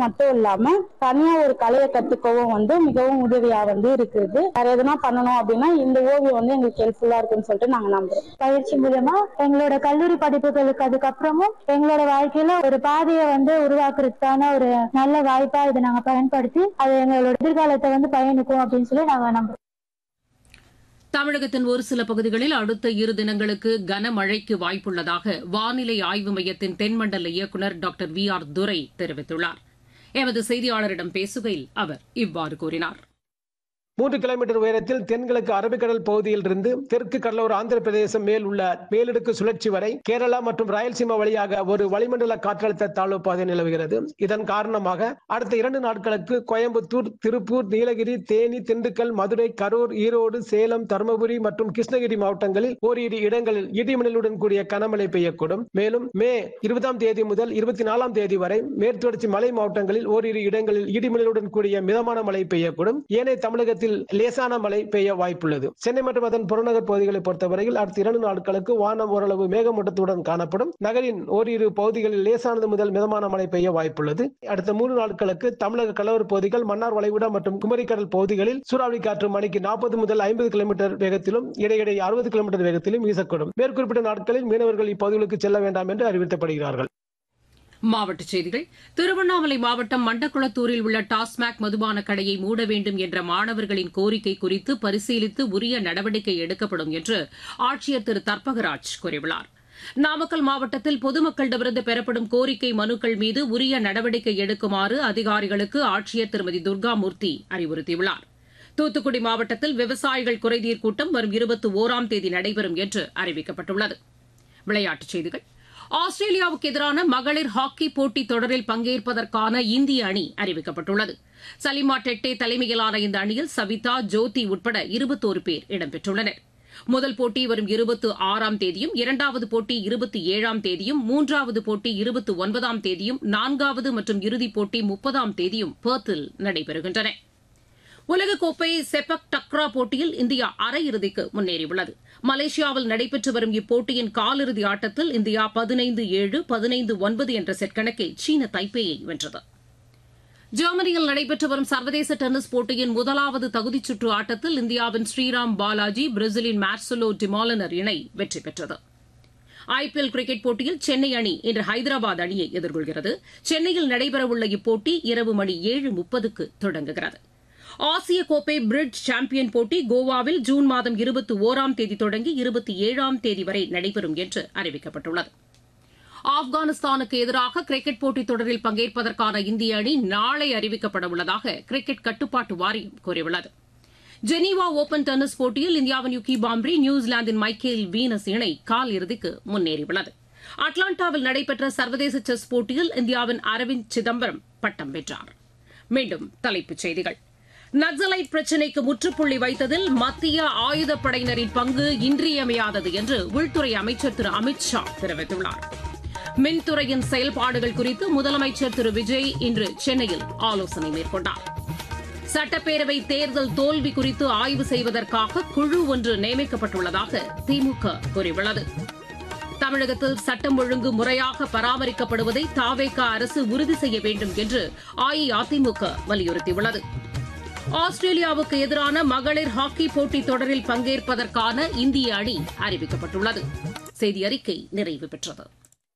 மட்டும் இல்லாம தனியா ஒரு கலையை கத்துக்கவும் வந்து மிகவும் உதவியா வந்து இருக்குது வேற எதுனா பண்ணணும் அப்படின்னா இந்த ஓவியம் வந்து எங்களுக்கு ஹெல்ப்ஃபுல்லா இருக்குன்னு சொல்லிட்டு நாங்க நம்புறோம் பயிற்சி மூலமா எங்களோட கல்லூரி படிப்புகளுக்கு அதுக்கப்புறமும் எங்களோட வாழ்க்கையில ஒரு பாதையை வந்து உருவாக்குறதுக்கான ஒரு நல்ல வாய்ப்பா இதை நாங்க பயன்படுத்தி அது எங்களோட எதிர்காலத்தை வந்து பயணிக்கும் அப்படின்னு சொல்லி நாங்க நம்புறோம் தமிழகத்தின் ஒரு சில பகுதிகளில் அடுத்த இரு தினங்களுக்கு கனமழைக்கு வாய்ப்புள்ளதாக வானிலை ஆய்வு மையத்தின் தென்மண்டல இயக்குநர் டாக்டர் வி ஆர் துரை தெரிவித்துள்ளார் எமது செய்தியாளரிடம் பேசுகையில் அவர் இவ்வாறு கூறினார் மூன்று கிலோமீட்டர் உயரத்தில் தென்கிழக்கு அரபிக்கடல் பகுதியில் இருந்து தெற்கு கடலோர ஆந்திர பிரதேசம் மேல் உள்ள மேலடுக்கு சுழற்சி வரை கேரளா மற்றும் ராயல்சீமா வழியாக ஒரு வளிமண்டல காற்றழுத்த தாழ்வு பாதை நிலவுகிறது இதன் காரணமாக அடுத்த இரண்டு நாட்களுக்கு கோயம்புத்தூர் திருப்பூர் நீலகிரி தேனி திண்டுக்கல் மதுரை கரூர் ஈரோடு சேலம் தருமபுரி மற்றும் கிருஷ்ணகிரி மாவட்டங்களில் ஓரிரு இடங்களில் இடிமின்னலுடன் கூடிய கனமழை பெய்யக்கூடும் மேலும் மே இருபதாம் தேதி முதல் இருபத்தி நாலாம் தேதி வரை மேற்குத்தொடர்ச்சி மலை மாவட்டங்களில் ஓரிரு இடங்களில் இடிமின்னலுடன் கூடிய மிதமான மழை பெய்யக்கூடும் ஏனைய தமிழகத்தில் லேசான மழை பெய்ய வாய்ப்புள்ளது சென்னை மற்றும் அதன் புறநகர் பகுதிகளை பொறுத்தவரையில் அடுத்த இரண்டு நாட்களுக்கு வானம் ஓரளவு மேகமூட்டத்துடன் காணப்படும் நகரின் ஓரிரு பகுதிகளில் லேசானது முதல் மிதமான மழை பெய்ய வாய்ப்புள்ளது அடுத்த மூன்று நாட்களுக்கு தமிழக கடலோர பகுதிகள் மன்னார் வளைகுடா மற்றும் குமரிக்கடல் பகுதிகளில் சூறாவளி காற்று மணிக்கு நாற்பது முதல் ஐம்பது கிலோமீட்டர் வேகத்திலும் இடையிடையே அறுபது கிலோமீட்டர் வேகத்திலும் வீசக்கூடும் மேற்குறிப்பிட்ட நாட்களில் மீனவர்கள் இப்பகுதிகளுக்கு செல்ல வேண்டாம் என்று அறிவுறுத்தப்படுகிறார்கள் மாவட்டச் செய்திகள் திருவண்ணாமலை மாவட்டம் மண்டக்குளத்தூரில் உள்ள டாஸ்மாக் மதுபான கடையை மூட வேண்டும் என்ற மாணவர்களின் கோரிக்கை குறித்து பரிசீலித்து உரிய நடவடிக்கை எடுக்கப்படும் என்று ஆட்சியர் திரு தர்பகராஜ் கூறியுள்ளார் நாமக்கல் மாவட்டத்தில் பொதுமக்களிடமிருந்து பெறப்படும் கோரிக்கை மனுக்கள் மீது உரிய நடவடிக்கை எடுக்குமாறு அதிகாரிகளுக்கு ஆட்சியர் திருமதி துர்காமூர்த்தி அறிவுறுத்தியுள்ளார் தூத்துக்குடி மாவட்டத்தில் விவசாயிகள் குறைதீர் கூட்டம் வரும் இருபத்தி ஓராம் தேதி நடைபெறும் என்று அறிவிக்கப்பட்டுள்ளது விளையாட்டுச் செய்திகள் ஆஸ்திரேலியாவுக்கு எதிரான மகளிர் ஹாக்கி போட்டித் தொடரில் பங்கேற்பதற்கான இந்திய அணி அறிவிக்கப்பட்டுள்ளது சலிமா டெட்டே தலைமையிலான இந்த அணியில் சவிதா ஜோதி உட்பட இருபத்தோரு பேர் இடம்பெற்றுள்ளனர் முதல் போட்டி வரும் இருபத்தி ஆறாம் தேதியும் இரண்டாவது போட்டி இருபத்தி ஏழாம் தேதியும் மூன்றாவது போட்டி இருபத்தி ஒன்பதாம் தேதியும் நான்காவது மற்றும் இறுதிப் போட்டி முப்பதாம் தேதியும் பெர்த்தில் நடைபெறுகின்றன உலகக்கோப்பை செபக் டக்ரா போட்டியில் இந்தியா அரையிறுதிக்கு முன்னேறியுள்ளது மலேசியாவில் நடைபெற்று வரும் இப்போட்டியின் காலிறுதி ஆட்டத்தில் இந்தியா பதினைந்து ஏழு பதினைந்து ஒன்பது என்ற செட் கணக்கில் சீன தைப்பேயை வென்றது ஜெர்மனியில் நடைபெற்று வரும் சர்வதேச டென்னிஸ் போட்டியின் முதலாவது தகுதிச் சுற்று ஆட்டத்தில் இந்தியாவின் ஸ்ரீராம் பாலாஜி பிரேசிலின் மார்சலோ டிமாலனர் இணை வெற்றி பெற்றது ஐபிஎல் கிரிக்கெட் போட்டியில் சென்னை அணி இன்று ஹைதராபாத் அணியை எதிர்கொள்கிறது சென்னையில் நடைபெறவுள்ள இப்போட்டி இரவு மணி ஏழு முப்பதுக்கு தொடங்குகிறது ஆசிய கோப்பை பிரிட்ஜ் சாம்பியன் போட்டி கோவாவில் ஜூன் மாதம் இருபத்தி ஓராம் தேதி தொடங்கி இருபத்தி ஏழாம் தேதி வரை நடைபெறும் என்று அறிவிக்கப்பட்டுள்ளது ஆப்கானிஸ்தானுக்கு எதிராக கிரிக்கெட் போட்டித் தொடரில் பங்கேற்பதற்கான இந்திய அணி நாளை அறிவிக்கப்பட உள்ளதாக கிரிக்கெட் கட்டுப்பாட்டு வாரியம் கூறியுள்ளது ஜெனீவா ஓபன் டென்னிஸ் போட்டியில் இந்தியாவின் யுகி பாம்ப்ரி நியூசிலாந்தின் மைக்கேல் வீனஸ் இணை கால் இறுதிக்கு முன்னேறியுள்ளது அட்லாண்டாவில் நடைபெற்ற சர்வதேச செஸ் போட்டியில் இந்தியாவின் அரவிந்த் சிதம்பரம் பட்டம் வென்றார் மீண்டும் தலைப்புச் செய்திகள் நக்சலைட் பிரச்சினைக்கு முற்றுப்புள்ளி வைத்ததில் மத்திய ஆயுதப்படையினரின் பங்கு இன்றியமையாதது என்று உள்துறை அமைச்சர் திரு அமித் ஷா தெரிவித்துள்ளார் மின்துறையின் செயல்பாடுகள் குறித்து முதலமைச்சர் திரு விஜய் இன்று சென்னையில் ஆலோசனை மேற்கொண்டார் சட்டப்பேரவை தேர்தல் தோல்வி குறித்து ஆய்வு செய்வதற்காக குழு ஒன்று நியமிக்கப்பட்டுள்ளதாக திமுக கூறியுள்ளது தமிழகத்தில் சட்டம் ஒழுங்கு முறையாக பராமரிக்கப்படுவதை தாவேக அரசு உறுதி செய்ய வேண்டும் என்று அஇஅதிமுக வலியுறுத்தியுள்ளது ஆஸ்திரேலியாவுக்கு எதிரான மகளிர் ஹாக்கி போட்டித் தொடரில் பங்கேற்பதற்கான இந்திய அணி அறிவிக்கப்பட்டுள்ளது செய்தி அறிக்கை நிறைவு பெற்றது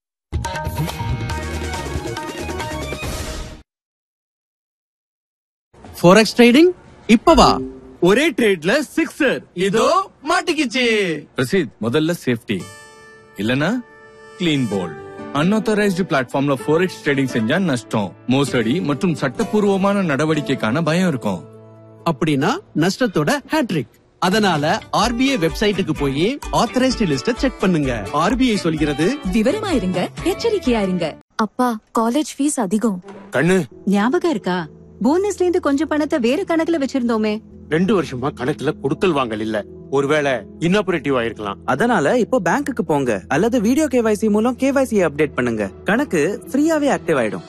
ஃபோரெக்ஸ் ட்ரேடிங் இப்பவா ஒரே ட்ரேட்ல சிக்ஸர் இதோ மாட்டிக்கிச்சு ரசீத் முதல்ல சேஃப்டி இல்லனா கிளீன் போல் அன்ஆத்தரைஸ்டு பிளாட்ஃபார்ம்ல ஃபோரெக்ஸ் ட்ரேடிங் செஞ்சா நஷ்டம் மோசடி மற்றும் சட்டப்பூர்வமான நடவடிக்கைக்கான பயம் இருக்கும் அப்படின்னா நஷ்டத்தோட ஹேட்ரிக் அதனால ஆர்பிஐ வெப்சைட்டுக்கு போய் ஆத்தரைஸ்டு லிஸ்ட செக் பண்ணுங்க ஆர்பிஐ சொல்கிறது விவரமா இருங்க எச்சரிக்கையா இருங்க அப்பா காலேஜ் ஃபீஸ் அதிகம் கண்ணு ஞாபகம் இருக்கா போனஸ்ல இருந்து கொஞ்சம் பணத்தை வேற கணக்குல வச்சிருந்தோமே ரெண்டு வருஷமா கணக்குல கொடுக்கல் வாங்கல் இல்ல ஒருவேளை இன்னாபரேட்டிவ் ஆயிருக்கலாம் அதனால இப்போ பேங்க்குக்கு போங்க அல்லது வீடியோ கேவைசி மூலம் கேவைசி அப்டேட் பண்ணுங்க கணக்கு ஃப்ரீயாவே ஆக்டிவ் ஆயிடும்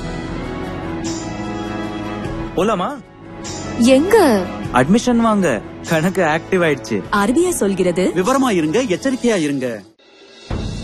போலாமா எங்க அட்மிஷன் வாங்க கணக்கு ஆக்டிவ் ஆயிடுச்சு ஆர்பிஐ சொல்கிறது விவரமா இருங்க எச்சரிக்கையா இருங்க